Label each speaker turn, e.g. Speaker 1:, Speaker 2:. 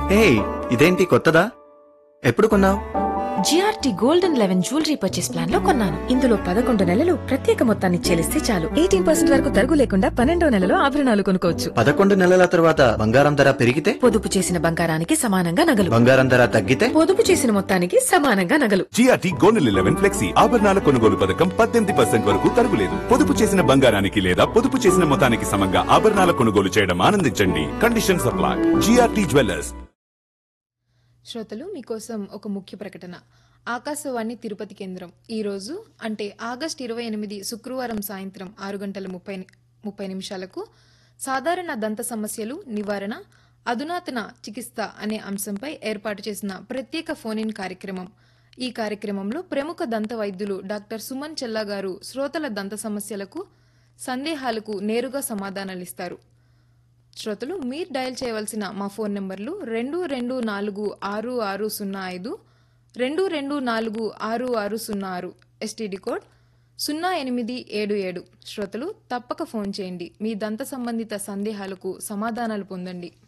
Speaker 1: హే ఇదేంటి కొత్తదా ఎప్పుడు కొన్నావు
Speaker 2: GRT golden eleven jewellery purchase plan లో కొన్నాను
Speaker 3: ఇందులో పదకొండు నెలలు ప్రత్యేక మొత్తాన్ని చెల్లిస్తే చాలు ఎయిటీన్ పర్సెంట్ వరకు తరుగు లేకుండా పన్నెండో నెలలో ఆభరణాలు కొనుక్కోవచ్చు
Speaker 1: పదకొండు నెలల తర్వాత బంగారం ధర పెరిగితే
Speaker 3: పొదుపు చేసిన బంగారానికి సమానంగా నగలు
Speaker 1: బంగారం ధర తగ్గితే
Speaker 3: పొదుపు చేసిన మొత్తానికి సమానంగా నగలు
Speaker 4: జిఆర్టీ గోల్డెన్ లెవెన్ ఫ్లెక్సీ ఆభరణాల కొనుగోలు పథకం పద్దెనిమిది పర్సెంట్ వరకు తరుగులేదు పొదుపు చేసిన బంగారానికి లేదా పొదుపు చేసిన మొత్తానికి సమంగా ఆభరణాల కొనుగోలు చేయడం ఆనందించండి కండిషన్ సప్లై జిఆర్టీ జ్యువెలర్స్
Speaker 5: శ్రోతలు మీకోసం ఒక ముఖ్య ప్రకటన ఆకాశవాణి తిరుపతి కేంద్రం ఈరోజు అంటే ఆగస్ట్ ఇరవై ఎనిమిది శుక్రవారం సాయంత్రం ఆరు గంటల ముప్పై ముప్పై నిమిషాలకు సాధారణ దంత సమస్యలు నివారణ అధునాతన చికిత్స అనే అంశంపై ఏర్పాటు చేసిన ప్రత్యేక ఫోన్ ఇన్ కార్యక్రమం ఈ కార్యక్రమంలో ప్రముఖ దంత వైద్యులు డాక్టర్ సుమన్ చెల్లా గారు శ్రోతల దంత సమస్యలకు సందేహాలకు నేరుగా సమాధానాలిస్తారు శ్రోతలు మీరు డయల్ చేయవలసిన మా ఫోన్ నెంబర్లు రెండు రెండు నాలుగు ఆరు ఆరు సున్నా ఐదు రెండు రెండు నాలుగు ఆరు ఆరు సున్నా ఆరు ఎస్టీడీ కోడ్ సున్నా ఎనిమిది ఏడు ఏడు శ్రోతలు తప్పక ఫోన్ చేయండి మీ దంత సంబంధిత సందేహాలకు సమాధానాలు పొందండి